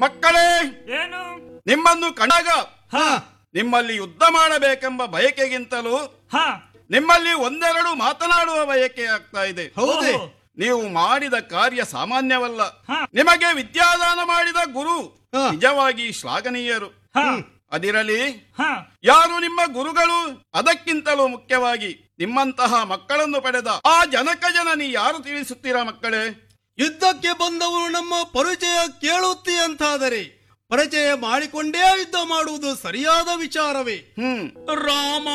ಮಕ್ಕಳೇ ಏನು ನಿಮ್ಮನ್ನು ಕಂಡಾಗ ಹ ನಿಮ್ಮಲ್ಲಿ ಯುದ್ಧ ಮಾಡಬೇಕೆಂಬ ಬಯಕೆಗಿಂತಲೂ ಹ ನಿಮ್ಮಲ್ಲಿ ಒಂದೆರಡು ಮಾತನಾಡುವ ಬಯಕೆ ಆಗ್ತಾ ಇದೆ ಹೌದೇ ಓಹೋ. ನೀವು ಮಾಡಿದ ಕಾರ್ಯ ಸಾಮಾನ್ಯವಲ್ಲ ಹ. ನಿಮಗೆ ವಿದ್ಯಾದಾನ ಮಾಡಿದ ಗುರು ಹ. ನಿಜವಾಗಿ ಶ್ಲಾಘನೀಯರು ಹ ಅದಿರಲಿ ಹ ಯಾರು ನಿಮ್ಮ ಗುರುಗಳು ಅದಕ್ಕಿಂತಲೂ ಮುಖ್ಯವಾಗಿ ನಿಮ್ಮಂತಹ ಮಕ್ಕಳನ್ನು ಪಡೆದ ಆ ಜನಕ ಜನನಿ ಯಾರು ತಿಳಿಸುತ್ತೀರಾ ಮಕ್ಕಳೇ ಯುದ್ಧಕ್ಕೆ ಬಂದವರು ನಮ್ಮ ಪರಿಚಯ ಕೇಳುತ್ತಿ ಅಂತಾದರೆ ಪರಿಚಯ ಮಾಡಿಕೊಂಡೇ ಯುದ್ಧ ಮಾಡುವುದು ಸರಿಯಾದ ವಿಚಾರವೇ ಹ್ಮ್ ರಾಮ